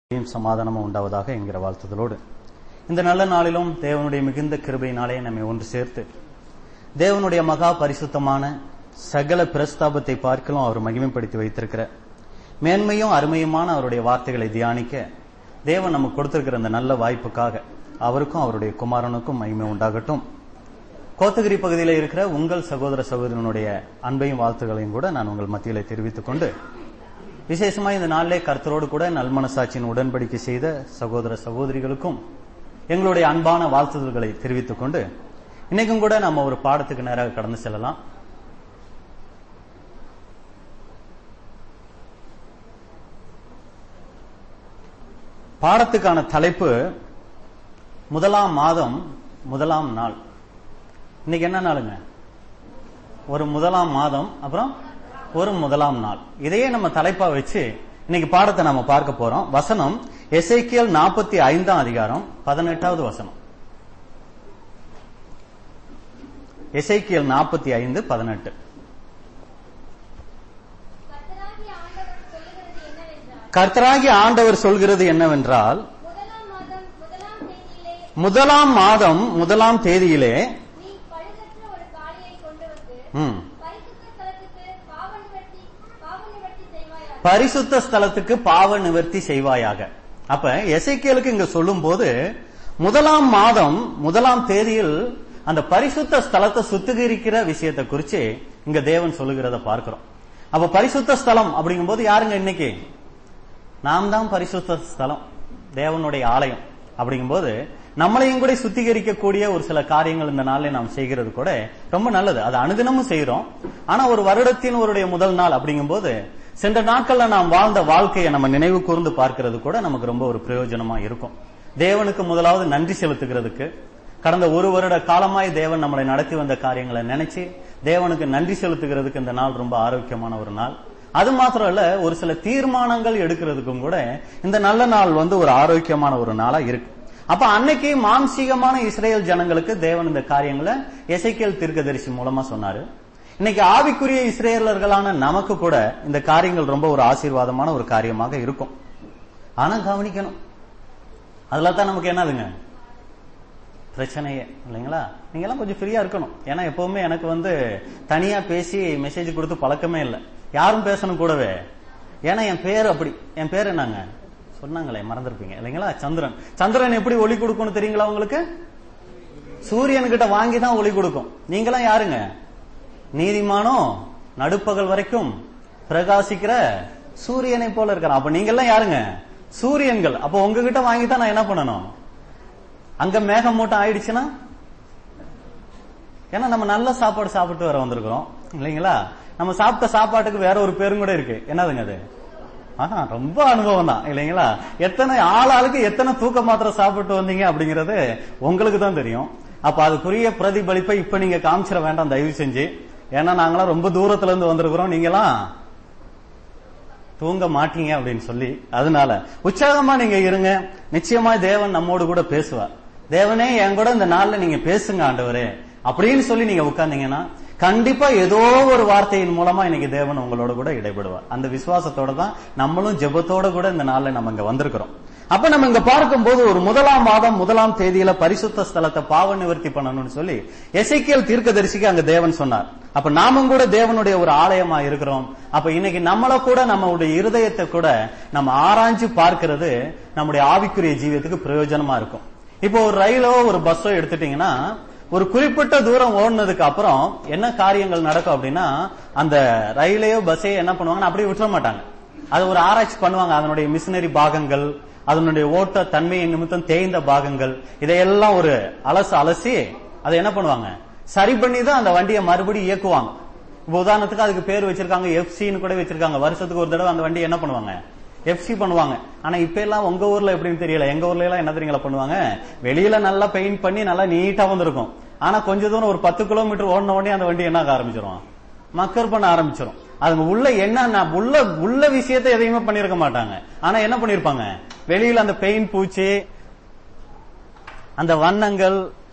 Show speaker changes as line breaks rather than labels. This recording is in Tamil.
கிருபையும் சமாதானமும் உண்டாவதாக என்கிற வாழ்த்துதலோடு இந்த நல்ல நாளிலும் தேவனுடைய மிகுந்த கிருபையினாலே நம்மை ஒன்று சேர்த்து தேவனுடைய மகா பரிசுத்தமான சகல பிரஸ்தாபத்தை பார்க்கலாம் அவர் மகிமைப்படுத்தி வைத்திருக்கிற மேன்மையும் அருமையுமான அவருடைய வார்த்தைகளை தியானிக்க தேவன் நமக்கு கொடுத்திருக்கிற அந்த நல்ல வாய்ப்புக்காக அவருக்கும் அவருடைய குமாரனுக்கும் மகிமை உண்டாகட்டும் கோத்தகிரி பகுதியில் இருக்கிற உங்கள் சகோதர சகோதரனுடைய அன்பையும் வாழ்த்துகளையும் கூட நான் உங்கள் மத்தியிலே தெரிவித்துக் கொண்டு விசேஷமா இந்த நாளிலே கர்த்தரோடு கூட நல்மனசாட்சியின் உடன்படிக்கை செய்த சகோதர சகோதரிகளுக்கும் எங்களுடைய அன்பான வாழ்த்துதல்களை தெரிவித்துக் கொண்டு இன்னைக்கும் கூட நம்ம ஒரு பாடத்துக்கு நேராக கடந்து செல்லலாம் பாடத்துக்கான தலைப்பு முதலாம் மாதம் முதலாம் நாள் இன்னைக்கு என்ன நாளுங்க ஒரு முதலாம் மாதம் அப்புறம் ஒரு முதலாம் நாள் இதையே நம்ம தலைப்பா வச்சு இன்னைக்கு பாடத்தை நம்ம பார்க்க போறோம் வசனம் எசைக்கியல் நாற்பத்தி ஐந்தாம் அதிகாரம் பதினெட்டாவது வசனம் எசைக்கியல் நாற்பத்தி ஐந்து பதினெட்டு
கர்த்தராகிய ஆண்டவர் சொல்லுகிறது என்னவென்றால்
கர்த்தராகி ஆண்டவர் சொல்கிறது என்னவென்றால்
முதலாம் மாதம் முதலாம் தேதியிலே
முதலாம் மாதம் முதலாம் தேதியிலே
நீ பழுதற்ற ஒரு காளையை கொண்டு வந்து
ம்,
பரிசுத்த ஸ்தலத்துக்கு பாவ நிவர்த்தி பாவ நிவர்த்தி செய்வாயாக
பரிசுத்த ஸ்தலத்துக்கு பாவ நிவர்த்தி செய்வாயாக அப்ப எசைக்கியலுக்கு இங்க சொல்லும் போது முதலாம் மாதம் முதலாம் தேதியில் அந்த பரிசுத்த ஸ்தலத்தை சுத்திகரிக்கிற விஷயத்தை குறிச்சு இங்க தேவன் சொல்லுகிறத பார்க்கிறோம் அப்ப பரிசுத்த ஸ்தலம் அப்படிங்கும்போது யாருங்க இன்னைக்கு நாம் தான் பரிசுத்த ஸ்தலம் தேவனுடைய ஆலயம் அப்படிங்கும்போது நம்மளையும் கூட சுத்திகரிக்கக்கூடிய ஒரு சில காரியங்கள் இந்த நாளில் நாம் செய்கிறது கூட ரொம்ப நல்லது அது அனுதினமும் செய்யறோம் ஆனா ஒரு வருடத்தின் ஒருடைய முதல் நாள் அப்படிங்கும்போது சென்ற நாட்கள்ல நாம் வாழ்ந்த வாழ்க்கையை நம்ம நினைவு கூர்ந்து பார்க்கிறது கூட நமக்கு ரொம்ப ஒரு பிரயோஜனமா இருக்கும் தேவனுக்கு முதலாவது நன்றி செலுத்துகிறதுக்கு கடந்த ஒரு வருட காலமாய் தேவன் நம்மளை நடத்தி வந்த காரியங்களை நினைச்சு தேவனுக்கு நன்றி செலுத்துகிறதுக்கு இந்த நாள் ரொம்ப ஆரோக்கியமான ஒரு நாள் அது மாத்திரம் இல்ல ஒரு சில தீர்மானங்கள் எடுக்கிறதுக்கும் கூட இந்த நல்ல நாள் வந்து ஒரு ஆரோக்கியமான ஒரு நாளா இருக்கு அப்ப அன்னைக்கு மாம்சீகமான இஸ்ரேல் ஜனங்களுக்கு தேவன் இந்த காரியங்களை எசைக்கியல் தீர்க்கதரிசி மூலமா சொன்னாரு இன்னைக்கு ஆவிக்குரிய இஸ்ரேலர்களான நமக்கு கூட இந்த காரியங்கள் ரொம்ப ஒரு ஆசீர்வாதமான ஒரு காரியமாக இருக்கும் ஆனா கவனிக்கணும் அதுல தான் நமக்கு என்னதுங்க பிரச்சனையே இல்லைங்களா நீங்க எல்லாம் கொஞ்சம் ஃப்ரீயா இருக்கணும் ஏன்னா எப்பவுமே எனக்கு வந்து தனியா பேசி மெசேஜ் கொடுத்து பழக்கமே இல்லை யாரும் பேசணும் கூடவே ஏன்னா என் பேர் அப்படி என் பேர் என்னங்க சொன்னாங்களே மறந்துருப்பீங்க இல்லைங்களா சந்திரன் சந்திரன் எப்படி ஒளி கொடுக்கும்னு தெரியுங்களா உங்களுக்கு சூரியன் கிட்ட வாங்கி தான் ஒளி கொடுக்கும் நீங்களாம் யாருங்க நீதிமானோ நடுப்பகல் வரைக்கும் பிரகாசிக்கிற சூரியனை போல இருக்கிறான் அப்ப நீங்க எல்லாம் யாருங்க சூரியன்கள் அப்ப உங்ககிட்ட வாங்கி தான் நான் என்ன பண்ணணும் அங்க மேகம் மூட்டம் ஆயிடுச்சுன்னா ஏன்னா நம்ம நல்ல சாப்பாடு சாப்பிட்டு வர வந்திருக்கிறோம் இல்லைங்களா நம்ம சாப்பிட்ட சாப்பாட்டுக்கு வேற ஒரு பேரும் கூட இருக்கு என்னதுங்க அது ஆஹா ரொம்ப அனுபவம் தான் இல்லைங்களா எத்தனை ஆள் ஆளுக்கு எத்தனை தூக்க மாத்திரை சாப்பிட்டு வந்தீங்க அப்படிங்கறது உங்களுக்கு தான் தெரியும் அப்ப அதுக்குரிய பிரதிபலிப்பை இப்ப நீங்க காமிச்சிட வேண்டாம் தயவு செஞ்சு ஏன்னா நாங்களாம் ரொம்ப தூரத்துல இருந்து வந்திருக்கிறோம் நீங்களாம் தூங்க மாட்டீங்க அப்படின்னு சொல்லி அதனால உற்சாகமா நீங்க இருங்க நிச்சயமா தேவன் நம்மோடு கூட பேசுவார் தேவனே என் கூட இந்த நாள்ல நீங்க பேசுங்க ஆண்டவரே அப்படின்னு சொல்லி நீங்க உட்கார்ந்தீங்கன்னா கண்டிப்பா ஏதோ ஒரு வார்த்தையின் மூலமா இன்னைக்கு தேவன் உங்களோட கூட இடைபடுவார் அந்த விசுவாசத்தோட தான் நம்மளும் ஜெபத்தோட கூட இந்த நாள்ல நம்ம இங்க வந்திருக்கிறோம் அப்ப நம்ம இங்க பார்க்கும்போது ஒரு முதலாம் மாதம் முதலாம் தேதியில பரிசுத்த ஸ்தலத்தை பாவ நிவர்த்தி பண்ணணும்னு சொல்லி எசைக்கியல் தீர்க்கதரிசிக்கு அங்க தேவன் சொன்னார் அப்ப நாமும் கூட தேவனுடைய ஒரு ஆலயமா இருக்கிறோம் அப்ப இன்னைக்கு நம்மள கூட நம்மளுடைய இருதயத்தை கூட நம்ம ஆராய்ஞ்சு பார்க்கிறது நம்முடைய ஆவிக்குரிய ஜீவியத்துக்கு பிரயோஜனமா இருக்கும் இப்போ ஒரு ரயிலோ ஒரு பஸ்ஸோ எடுத்துட்டீங்கன்னா ஒரு குறிப்பிட்ட தூரம் ஓடுனதுக்கு அப்புறம் என்ன காரியங்கள் நடக்கும் அப்படின்னா அந்த ரயிலையோ பஸ்ஸையோ என்ன பண்ணுவாங்கன்னா அப்படியே விட்டுற மாட்டாங்க அது ஒரு ஆராய்ச்சி பண்ணுவாங்க அதனுடைய மிஷினரி பாகங்கள் அதனுடைய ஓட்ட தன்மையை நிமித்தம் தேய்ந்த பாகங்கள் இதையெல்லாம் ஒரு அலசு அலசி அதை என்ன பண்ணுவாங்க சரி பண்ணி தான் அந்த வண்டியை மறுபடியும் இயக்குவாங்க இப்போ உதாரணத்துக்கு அதுக்கு பேர் வச்சிருக்காங்க எஃப்சின்னு கூட வச்சிருக்காங்க வருஷத்துக்கு ஒரு தடவை அந்த வண்டி என்ன பண்ணுவாங்க எஃப்சி பண்ணுவாங்க ஆனா இப்ப எல்லாம் உங்க ஊர்ல எப்படின்னு தெரியல எங்க ஊர்ல எல்லாம் என்ன தெரியுங்களா பண்ணுவாங்க வெளியில நல்லா பெயிண்ட் பண்ணி நல்லா நீட்டா வந்திருக்கும் ஆனா கொஞ்ச தூரம் ஒரு பத்து கிலோமீட்டர் ஓடின உடனே அந்த வண்டி என்ன ஆக ஆரம்பிச்சிரும் மக்கர் பண்ண ஆரம்பிச்சிரும் அதுங்க உள்ள என்ன உள்ள உள்ள விஷயத்தை எதையுமே பண்ணிருக்க மாட்டாங்க ஆனா என்ன பண்ணிருப்பாங்க வெளியில அந்த பெயிண்ட் பூச்சி அந்த வண்ணங்கள்